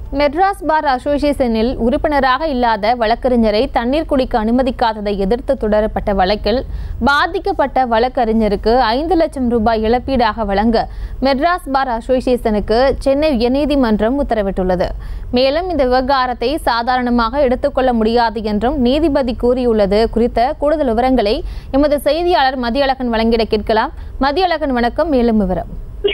மெட்ராஸ் பார் அசோசியேஷனில் உறுப்பினராக இல்லாத வழக்கறிஞரை தண்ணீர் குடிக்க அனுமதிக்காததை எதிர்த்து தொடரப்பட்ட வழக்கில் பாதிக்கப்பட்ட வழக்கறிஞருக்கு ஐந்து லட்சம் ரூபாய் இழப்பீடாக வழங்க மெட்ராஸ் பார் அசோசியேஷனுக்கு சென்னை உயர்நீதிமன்றம் உத்தரவிட்டுள்ளது மேலும் இந்த விவகாரத்தை சாதாரணமாக எடுத்துக்கொள்ள முடியாது என்றும் நீதிபதி கூறியுள்ளது குறித்த கூடுதல் விவரங்களை எமது செய்தியாளர் மதியழகன் வழங்கிட கேட்கலாம் மதியழகன் வணக்கம் மேலும் விவரம்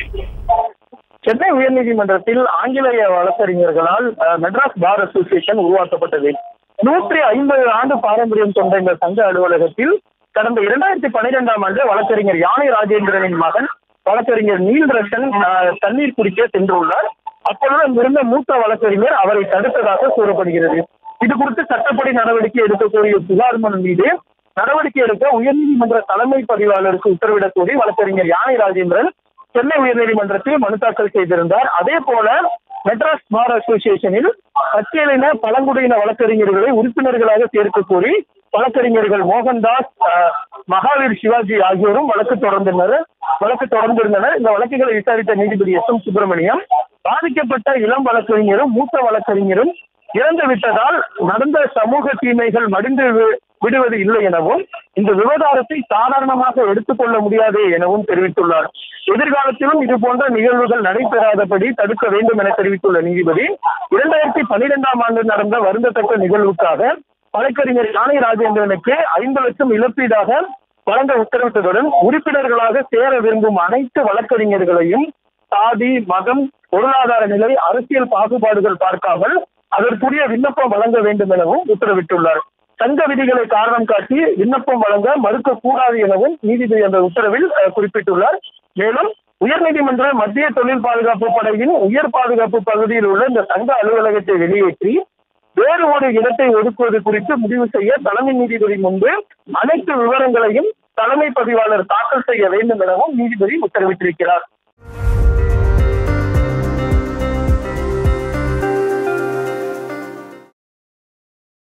சென்னை உயர்நீதிமன்றத்தில் ஆங்கிலேய வழக்கறிஞர்களால் அஹ், மெட்ராஸ் பார் அசோசியேஷன் உருவாக்கப்பட்டது நூற்றி ஐம்பது ஆண்டு பாரம்பரியம் கொண்ட இந்த சங்க அலுவலகத்தில் கடந்த இரண்டாயிரத்தி பன்னிரெண்டாம் ஆண்டு வழக்கறிஞர் யானை ராஜேந்திரனின் மகன் வழக்கறிஞர் நீல்ரசன் அஹ், தண்ணீர் குடிக்க சென்றுள்ளார் அப்பொழுது அங்கிருந்த மூத்த வழக்கறிஞர் அவரை தடுத்ததாக கூறப்படுகிறது இது குறித்து சட்டப்படி நடவடிக்கை எடுக்க கோரிய புகார் மனு மீது நடவடிக்கை எடுக்க உயர்நீதிமன்ற தலைமை பதிவாளருக்கு உத்தரவிடக் கோரி வழக்கறிஞர் யானை ராஜேந்திரன் சென்னை உயர்நீதிமன்றத்தில் மனு தாக்கல் செய்திருந்தார் அதே போல மெட்ராஸ் பார் அசோசியேஷனில் பட்டியலின பழங்குடியின வழக்கறிஞர்களை உறுப்பினர்களாக சேர்க்க கோரி வழக்கறிஞர்கள் மோகன்தாஸ் அஹ், மகாவீர் சிவாஜி ஆகியோரும் வழக்கு தொடர்ந்தனர் வழக்கு தொடர்ந்திருந்தனர் இந்த வழக்குகளை விசாரித்த நீதிபதி எஸ் எம் சுப்பிரமணியம் பாதிக்கப்பட்ட இளம் வழக்கறிஞரும் மூத்த வழக்கறிஞரும் இறந்து விட்டதால் நடந்த சமூக தீமைகள் மடிந்து வி- விடுவது இல்லை எனவும் இந்த விவகாரத்தை சாதாரணமாக எடுத்துக்கொள்ள முடியாது எனவும் தெரிவித்துள்ளார் எதிர்காலத்திலும் இது போன்ற நிகழ்வுகள் நடைபெறாதபடி தடுக்க வேண்டும் என தெரிவித்துள்ள நீதிபதி இரண்டாயிரத்தி பன்னிரெண்டாம் ஆண்டு நடந்த வருந்தத்தக்க நிகழ்வுக்காக வழக்கறிஞர் யானை ராஜேந்திரனுக்கு ஐந்து லட்சம் இழப்பீடாக வழங்க உத்தரவிட்டதுடன் உறுப்பினர்களாக சேர விரும்பும் அனைத்து வழக்கறிஞர்களையும் சாதி மதம் பொருளாதார நிலை அரசியல் பாகுபாடுகள் பார்க்காமல் அதற்குரிய விண்ணப்பம் வழங்க வேண்டும் எனவும் உத்தரவிட்டுள்ளார் சங்க விதிகளை காரணம் காட்டி விண்ணப்பம் வழங்க மறுக்கக்கூடாது எனவும் நீதிபதி அந்த உத்தரவில் அஹ், குறிப்பிட்டுள்ளார் மேலும் உயர்நீதிமன்ற மத்திய தொழில் பாதுகாப்பு படையின் உயர் பாதுகாப்பு பகுதியில் உள்ள இந்த சங்க அலுவலகத்தை வெளியேற்றி வேறு ஒரு இடத்தை ஒதுக்குவது குறித்து முடிவு செய்ய தலைமை நீதிபதி முன்பு அனைத்து விவரங்களையும் தலைமை பதிவாளர் தாக்கல் செய்ய வேண்டும் எனவும் நீதிபதி உத்தரவிட்டிருக்கிறார்